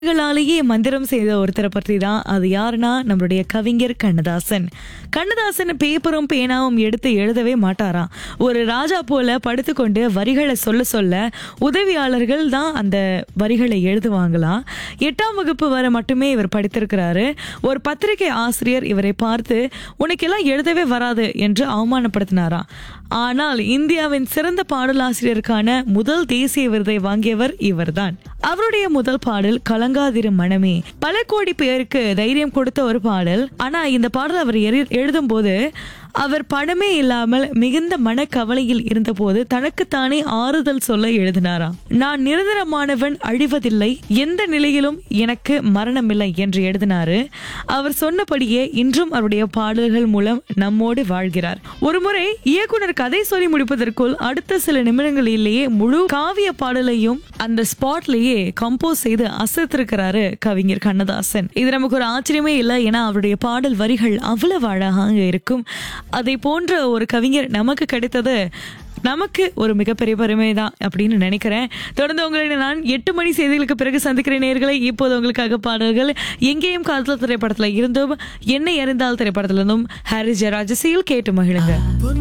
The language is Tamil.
ளாலேயே மந்திரம் செய்த ஒருத்தரை பற்றி தான் அது யாருன்னா நம்மளுடைய கவிஞர் கண்ணதாசன் கண்ணதாசன் பேப்பரும் பேனாவும் எடுத்து எழுதவே மாட்டாராம் ஒரு ராஜா போல படுத்துக்கொண்டு வரிகளை சொல்ல சொல்ல உதவியாளர்கள் தான் அந்த வரிகளை எழுதுவாங்களாம் எட்டாம் வகுப்பு வரை மட்டுமே இவர் படித்திருக்கிறாரு ஒரு பத்திரிகை ஆசிரியர் இவரை பார்த்து உனக்கெல்லாம் எழுதவே வராது என்று அவமானப்படுத்தினாராம் ஆனால் இந்தியாவின் சிறந்த பாடலாசிரியருக்கான முதல் தேசிய விருதை வாங்கியவர் இவர்தான் அவருடைய முதல் பாடல் கலங்காதிரு மனமே பல கோடி பேருக்கு தைரியம் கொடுத்த ஒரு பாடல் ஆனா இந்த பாடல் அவர் எழுதும் போது அவர் பணமே இல்லாமல் மிகுந்த மனக்கவலையில் இருந்தபோது தனக்குத்தானே ஆறுதல் சொல்ல எழுதினாராம் நான் நிரந்தரமானவன் அழிவதில்லை எந்த நிலையிலும் எனக்கு மரணமில்லை என்று எழுதினாரு அவர் சொன்னபடியே இன்றும் அவருடைய பாடல்கள் மூலம் நம்மோடு வாழ்கிறார் ஒருமுறை இயக்குனர் கதை சொல்லி முடிப்பதற்குள் அடுத்த சில நிமிடங்களிலேயே முழு காவிய பாடலையும் அந்த ஸ்பாட்லயே கம்போஸ் செய்து அசத்திருக்கிறாரு கவிஞர் கண்ணதாசன் இது நமக்கு ஒரு ஆச்சரியமே இல்லை ஏன்னா அவருடைய பாடல் வரிகள் அவ்வளவு அழகாக இருக்கும் அதை போன்ற ஒரு கவிஞர் நமக்கு கிடைத்தது நமக்கு ஒரு மிகப்பெரிய பெருமை தான் அப்படின்னு நினைக்கிறேன் தொடர்ந்து உங்களை நான் எட்டு மணி செய்திகளுக்கு பிறகு சந்திக்கிறேன் நேர்களை இப்போது உங்களுக்காக பாடல்கள் எங்கேயும் காதல் திரைப்படத்துல இருந்தும் என்னை அறிந்தால் திரைப்படத்துல இருந்தும் ஹாரிஸ் ஜெயராஜ் கேட்டு மகிழுங்க